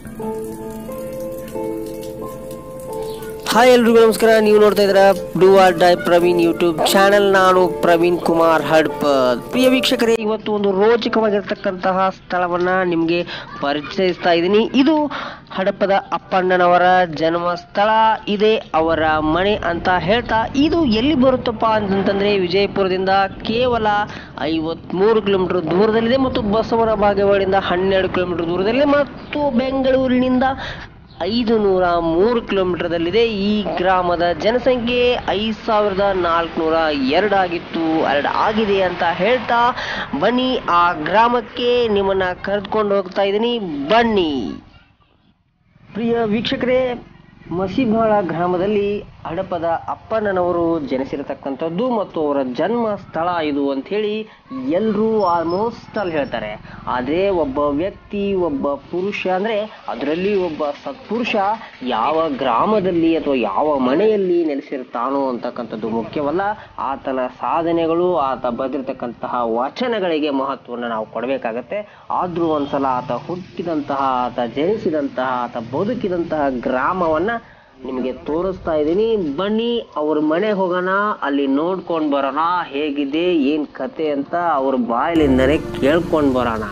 hi ಎಲ್ರಿಗೂ ನಮಸ್ಕಾರ ನೀವು ನೋಡ್ತಾ ಇದ್ದೀರಾ do or die Praveen YouTube channel ನಾನು ಪ್ರವೀಣ್ ಕುಮಾರ್ ಹಡ್ಪದ್ ಪ್ರಿಯ ವೀಕ್ಷಕರೇ ಇವತ್ತು ಒಂದು ರೋಚಕವಾಗಿರ್ತಕ್ಕಂತಹ ಸ್ಥಳವನ್ನ ನಿಮಗೆ ಪರಿಚಯಿಸ್ತಾ ಇದ್ದೀನಿ ಇದು ಹಡಪದ ಅಪ್ಪಣ್ಣನವರ ಜನ್ಮ ಸ್ಥಳ ಇದೆ ಅವರ ಮನೆ ಅಂತ ಹೇಳ್ತಾ ಇದು ಎಲ್ಲಿ ಬರುತ್ತಪ್ಪ ಅಂತಂತಂದ್ರೆ ವಿಜಯಪುರದಿಂದ ಕೇವಲ ಐವತ್ಮೂರು ಕಿಲೋಮೀಟರ್ ದೂರದಲ್ಲಿದೆ ಮತ್ತು ಬಸವನ ಬಾಗೇವಾಡಿಯಿಂದ ಹನ್ನೆರಡು ಕಿಲೋಮೀಟರ್ ದೂರದಲ್ಲಿದೆ ಮತ್ತು ಬೆಂಗಳೂರಿನಿಂದ ಐದು ನೂರ ಮೂರು ಕಿಲೋಮೀಟರ್ದಲ್ಲಿದೆ ಈ ಗ್ರಾಮದ ಜನಸಂಖ್ಯೆ ಐದು ಸಾವಿರದ ನಾಲ್ಕುನೂರ ಎರಡು ಆಗಿತ್ತು ಎರಡು ಆಗಿದೆ ಅಂತ ಹೇಳ್ತಾ ಬನ್ನಿ ಆ ಗ್ರಾಮಕ್ಕೆ ನಿಮ್ಮನ್ನ ಕರೆದುಕೊಂಡು ಹೋಗ್ತಾ ಇದ್ದೀನಿ ಬನ್ನಿ ಪ್ರಿಯ ವೀಕ್ಷಕರೇ ಮಸಿಬಾಳ ಗ್ರಾಮದಲ್ಲಿ ಹಡಪದ ಅಪ್ಪಣ್ಣನವರು ಜನಿಸಿರತಕ್ಕಂಥದ್ದು ಮತ್ತು ಅವರ ಜನ್ಮ ಸ್ಥಳ ಇದು ಅಂತ ಹೇಳಿ ಎಲ್ಲರೂ ಆಲ್ಮೋಸ್ಟ್ ಅಲ್ಲಿ ಹೇಳ್ತಾರೆ ಆದರೆ ಒಬ್ಬ ವ್ಯಕ್ತಿ ಒಬ್ಬ ಪುರುಷ ಅಂದರೆ ಅದರಲ್ಲಿ ಒಬ್ಬ ಸತ್ಪುರುಷ ಯಾವ ಗ್ರಾಮದಲ್ಲಿ ಅಥವಾ ಯಾವ ಮನೆಯಲ್ಲಿ ನೆಲೆಸಿರ್ತಾನೋ ಅಂತಕ್ಕಂಥದ್ದು ಮುಖ್ಯವಲ್ಲ ಆತನ ಸಾಧನೆಗಳು ಆತ ಬರೆದಿರ್ತಕ್ಕಂತಹ ವಚನಗಳಿಗೆ ಮಹತ್ವವನ್ನು ನಾವು ಕೊಡಬೇಕಾಗತ್ತೆ ಆದರೂ ಒಂದ್ಸಲ ಆತ ಹುಟ್ಟಿದಂತಹ ಆತ ಜನಿಸಿದಂತಹ ಆತ ಬದುಕಿದಂತಹ ಗ್ರಾಮವನ್ನ ನಿಮಗೆ ತೋರಿಸ್ತಾ ಇದ್ದೀನಿ ಬನ್ನಿ ಅವ್ರ ಮನೆ ಹೋಗೋಣ ಅಲ್ಲಿ ನೋಡ್ಕೊಂಡು ಬರೋಣ ಹೇಗಿದೆ ಏನ್ ಕತೆ ಅಂತ ಅವ್ರ ಬಾಯಲಿಂದನೇ ಕೇಳ್ಕೊಂಡು ಬರೋಣ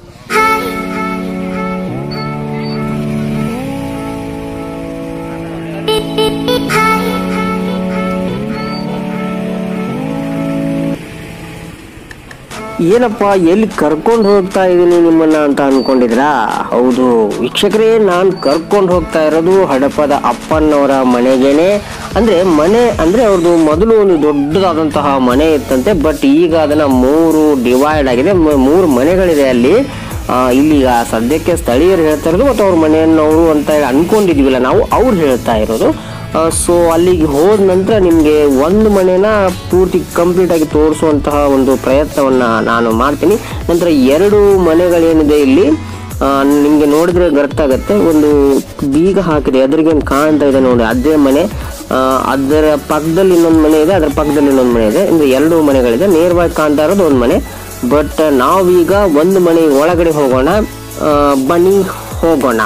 ಏನಪ್ಪ ಎಲ್ಲಿ ಕರ್ಕೊಂಡು ಹೋಗ್ತಾ ಇದ್ದೀನಿ ನಿಮ್ಮನ್ನ ಅಂತ ಅನ್ಕೊಂಡಿದ್ರಾ ಹೌದು ವೀಕ್ಷಕರೇ ನಾನು ಕರ್ಕೊಂಡು ಹೋಗ್ತಾ ಇರೋದು ಹಡಪದ ಅಪ್ಪನವರ ಮನೆಗೇನೆ ಅಂದ್ರೆ ಮನೆ ಅಂದ್ರೆ ಅವ್ರದ್ದು ಮೊದಲು ಒಂದು ದೊಡ್ಡದಾದಂತಹ ಮನೆ ಇತ್ತಂತೆ ಬಟ್ ಈಗ ಅದನ್ನ ಮೂರು ಡಿವೈಡ್ ಆಗಿದೆ ಮ- ಮೂರು ಮನೆಗಳಿದೆ ಅಲ್ಲಿ ಆ, ಇಲ್ಲಿ ಈಗ ಸದ್ಯಕ್ಕೆ ಸ್ಥಳೀಯರು ಹೇಳ್ತಾ ಇರೋದು ಮತ್ತು ಅವ್ರ ಮನೆಯನ್ನು ಅವರು ಅಂತ ಹೇಳಿ ಅನ್ಕೊಂಡಿದ್ವಿಲ್ಲ ನಾವು ಅವ್ರು ಹೇಳ್ತಾ ಇರೋದು ಸೊ ಅಲ್ಲಿಗೆ ಹೋದ ನಂತರ ನಿಮಗೆ ಒಂದು ಮನೆನ ಪೂರ್ತಿ ಕಂಪ್ಲೀಟ್ ಆಗಿ ತೋರಿಸುವಂತಹ ಒಂದು ಪ್ರಯತ್ನವನ್ನ ನಾನು ಮಾಡ್ತೀನಿ ನಂತರ ಎರಡು ಮನೆಗಳೇನಿದೆ ಇಲ್ಲಿ ನಿಮಗೆ ನೋಡಿದ್ರೆ ಗೊತ್ತಾಗತ್ತೆ ಒಂದು ಬೀಗ ಹಾಕಿದೆ ಎದುರಿಗೆ ಒಂದು ಕಾಣ್ತಾ ಇದೆ ನೋಡಿ ಅದೇ ಮನೆ ಆ, ಅದರ ಪಕ್ಕದಲ್ಲಿ ಇನ್ನೊಂದು ಮನೆ ಇದೆ ಅದರ ಪಕ್ಕದಲ್ಲಿ ಇನ್ನೊಂದು ಮನೆ ಇದೆ ಅಂದ್ರೆ ಎರಡು ಮನೆಗಳಿದೆ ನೇರವಾಗಿ ಕಾಣ್ತಾ ಇರೋದು ಒಂದು ಮನೆ ಬಟ್ ನಾವೀಗ ಒಂದು ಮನೆ ಒಳಗಡೆ ಹೋಗೋಣ ಆ, ಬನ್ನಿ ಹೋಗೋಣ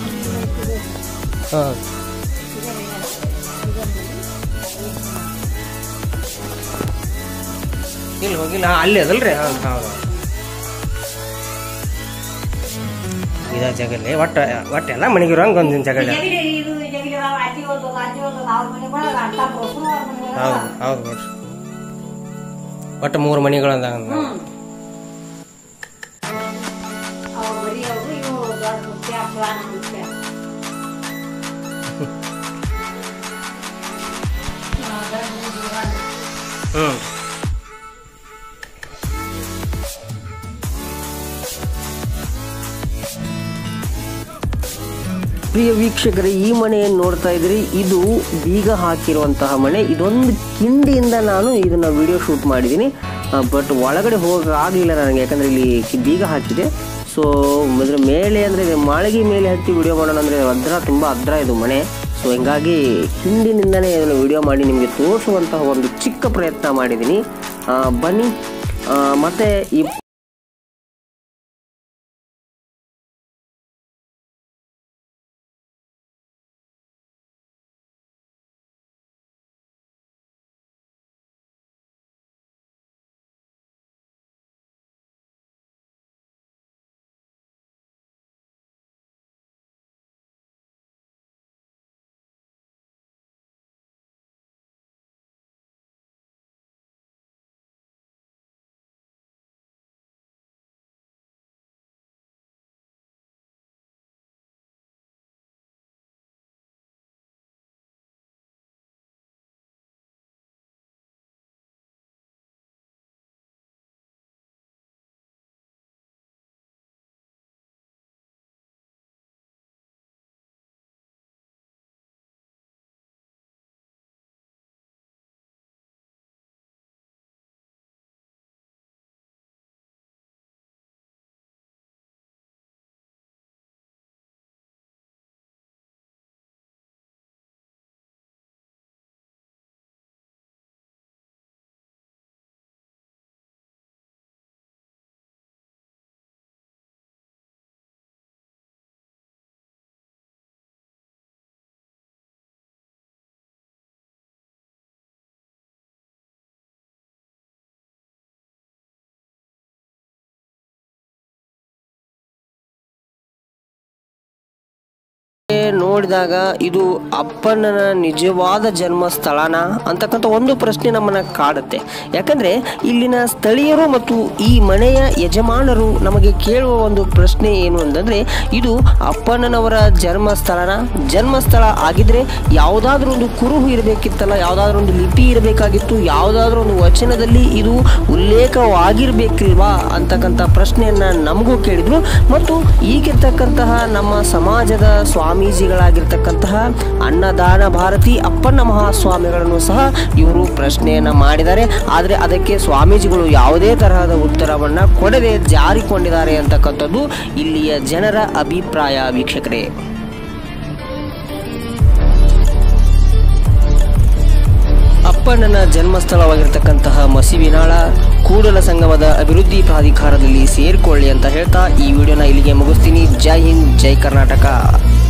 ಇಲ್ಲಿ ಹೋಗಿಲ್ಲ ಅಲ್ಲಿ ಅದಲ್ರಿ ಹೌದು ಇದ ಜಗಲ್ಲಿ ಒಟ್ಟು ಒಟ್ಟು ಎಲ್ಲ ಮನೆಗಿರೋಂಗ ಒಂದಿನ ಜಗಲ್ಲಿ ಹೌದು ಹೌದು ನೋಡ್ರಿ ಒಟ್ಟು ಮೂರು ಮನೆಗಳು ಅಂದ ಹ್ಞೂ ಪ್ರಿಯ ವೀಕ್ಷಕರೇ ಈ ಮನೆಯನ್ನು ನೋಡ್ತಾ ಇದ್ರಿ ಇದು ಬೀಗ ಹಾಕಿರುವಂತಹ ಮನೆ ಇದೊಂದು ಕಿಂಡಿಯಿಂದ ನಾನು ಇದನ್ನ ವಿಡಿಯೋ ಶೂಟ್ ಮಾಡಿದ್ದೀನಿ ಬಟ್ ಒಳಗಡೆ ಹೋಗಕ್ಕಾಗಲಿಲ್ಲ ನನಗೆ ಯಾಕಂದ್ರೆ ಇಲ್ಲಿ ಕಿ- ಬೀಗ ಹಾಕಿದೆ ಸೊ ಅದ್ರ ಮೇಲೆ ಅಂದ್ರೆ ಇದು ಮಾಳಿಗೆ ಮೇಲೆ ಹತ್ತಿ ವಿಡಿಯೋ ಮಾಡೋಣ ಅಂದ್ರೆ ಅದ್ರ ತುಂಬಾ ಅದ್ರ ಇದು ಮನೆ ಸೊ ಹಿಂಗಾಗಿ ಹಿಂದಿನಿಂದನೇ ಇದನ್ನು ವಿಡಿಯೋ ಮಾಡಿ ನಿಮಗೆ ತೋರಿಸುವಂತಹ ಒಂದು ಚಿಕ್ಕ ಪ್ರಯತ್ನ ಮಾಡಿದ್ದೀನಿ ಆ, ಬನ್ನಿ ಆ, ಮತ್ತೆ ಈ ನೋಡಿದಾಗ ಇದು ಅಪ್ಪಣ್ಣನ ನಿಜವಾದ ಜನ್ಮ ಸ್ಥಳನ ಅಂತಕ್ಕಂಥ ಒಂದು ಪ್ರಶ್ನೆ ನಮ್ಮನ್ನ ಕಾಡುತ್ತೆ ಯಾಕಂದ್ರೆ ಇಲ್ಲಿನ ಸ್ಥಳೀಯರು ಮತ್ತು ಈ ಮನೆಯ ಯಜಮಾನರು ನಮಗೆ ಕೇಳುವ ಒಂದು ಪ್ರಶ್ನೆ ಏನು ಅಂತಂದ್ರೆ ಇದು ಅಪ್ಪಣ್ಣನವರ ಜನ್ಮ ಸ್ಥಳನ ಜನ್ಮಸ್ಥಳ ಆಗಿದ್ರೆ ಯಾವುದಾದ್ರೂ ಒಂದು ಕುರುಹು ಇರಬೇಕಿತ್ತಲ್ಲ ಯಾವುದಾದ್ರೂ ಒಂದು ಲಿಪಿ ಇರಬೇಕಾಗಿತ್ತು ಯಾವುದಾದ್ರೂ ಒಂದು ವಚನದಲ್ಲಿ ಇದು ಉಲ್ಲೇಖವಾಗಿರ್ಬೇಕಿಲ್ವಾ ಅಂತಕ್ಕಂಥ ಪ್ರಶ್ನೆಯನ್ನ ನಮಗೂ ಕೇಳಿದ್ರು ಮತ್ತು ಈಗಿರ್ತಕ್ಕಂತಹ ನಮ್ಮ ಸಮಾಜದ ಸ್ವಾಮೀಜಿಗಳಾಗಿರ್ತಕ್ಕಂತಹ ಅನ್ನದಾನ ಭಾರತಿ ಅಪ್ಪಣ್ಣ ಮಹಾಸ್ವಾಮಿಗಳನ್ನು ಸಹ ಇವರು ಪ್ರಶ್ನೆಯನ್ನ ಮಾಡಿದ್ದಾರೆ ಆದರೆ ಅದಕ್ಕೆ ಸ್ವಾಮೀಜಿಗಳು ಯಾವುದೇ ತರಹದ ಉತ್ತರವನ್ನ ಕೊಡದೆ ಜಾರಿಕೊಂಡಿದ್ದಾರೆ ಅಂತಕ್ಕಂಥದ್ದು ಇಲ್ಲಿಯ ಜನರ ಅಭಿಪ್ರಾಯ ವೀಕ್ಷಕರೇ ಅಪ್ಪಣ್ಣನ ಜನ್ಮಸ್ಥಳವಾಗಿರ್ತಕ್ಕಂತಹ ಮಸಿವಿನಾಳ ಕೂಡಲ ಸಂಗಮದ ಅಭಿವೃದ್ಧಿ ಪ್ರಾಧಿಕಾರದಲ್ಲಿ ಸೇರಿಕೊಳ್ಳಿ ಅಂತ ಹೇಳ್ತಾ ಈ ವಿಡಿಯೋನ ಇಲ್ಲಿಗೆ ಮುಗಿಸ್ತೀನಿ ಜೈ ಹಿಂದ್ ಜೈ ಕರ್ನಾಟಕ